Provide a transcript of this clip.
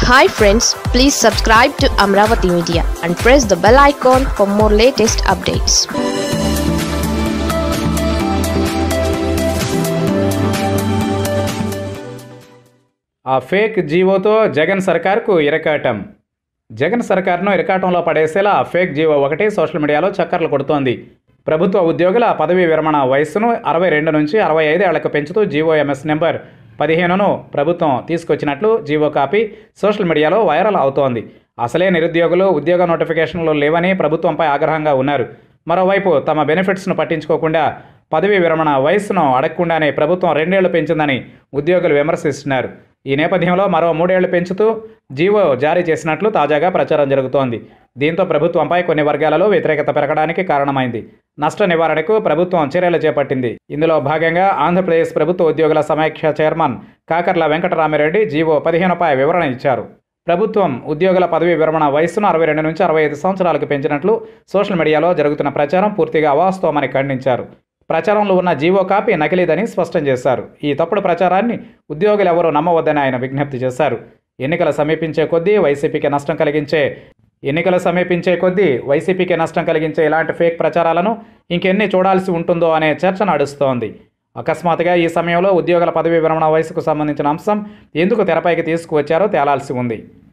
hi friends please subscribe to Amaravati media and press the bell icon for more latest updates ఆ fake జీవోతో జగన్ సర్కార్కు ఇరకాటం జగన్ సర్కార్ను ఇరకాటంలో పడేసేలా ఫేక్ జీవో ఒకటి సోషల్ మీడియాలో చక్కర్లు కొడుతోంది ప్రభుత్వ ఉద్యోగుల పదవీ విరమణ వయస్సును అరవై రెండు నుంచి అరవై ఐదు ఏళ్లకు పెంచుతూ జీవోఎంఎస్ నెంబర్ పదిహేనును ప్రభుత్వం తీసుకొచ్చినట్లు జీవో కాపీ సోషల్ మీడియాలో వైరల్ అవుతోంది అసలే నిరుద్యోగులు ఉద్యోగ నోటిఫికేషన్లు లేవని ప్రభుత్వంపై ఆగ్రహంగా ఉన్నారు మరోవైపు తమ బెనిఫిట్స్ను పట్టించుకోకుండా పదవీ విరమణ వయస్సును అడగకుండానే ప్రభుత్వం రెండేళ్లు పెంచిందని ఉద్యోగులు విమర్శిస్తున్నారు ఈ నేపథ్యంలో మరో మూడేళ్లు పెంచుతూ జీవో జారీ చేసినట్లు తాజాగా ప్రచారం జరుగుతోంది దీంతో ప్రభుత్వంపై కొన్ని వర్గాలలో వ్యతిరేకత పెరగడానికి కారణమైంది నష్ట నివారణకు ప్రభుత్వం చర్యలు చేపట్టింది ఇందులో భాగంగా ఆంధ్రప్రదేశ్ ప్రభుత్వ ఉద్యోగుల సమైక్య చైర్మన్ కాకర్ల వెంకటరామిరెడ్డి జీవో పదిహేనుపై వివరణ ఇచ్చారు ప్రభుత్వం ఉద్యోగుల పదవీ విరమణ వయస్సును అరవై రెండు నుంచి అరవై ఐదు సంవత్సరాలకు పెంచినట్లు సోషల్ మీడియాలో జరుగుతున్న ప్రచారం పూర్తిగా అవాస్తవమని ఖండించారు ప్రచారంలో ఉన్న జీవో కాపీ నకిలీదని స్పష్టం చేశారు ఈ తప్పుడు ప్రచారాన్ని ఉద్యోగులు ఎవరూ నమ్మవద్దని ఆయన విజ్ఞప్తి చేశారు ఎన్నికలు సమీపించే కొద్దీ వైసీపీకి నష్టం కలిగించే ఎన్నికలు సమీపించే కొద్దీ వైసీపీకి నష్టం కలిగించే ఇలాంటి ఫేక్ ప్రచారాలను ఇంకెన్ని చూడాల్సి ఉంటుందో అనే చర్చ నడుస్తోంది అకస్మాత్తుగా ఈ సమయంలో ఉద్యోగుల పదవీ విరమణ వయసుకు సంబంధించిన అంశం ఎందుకు తెరపైకి తీసుకువచ్చారో తేలాల్సి ఉంది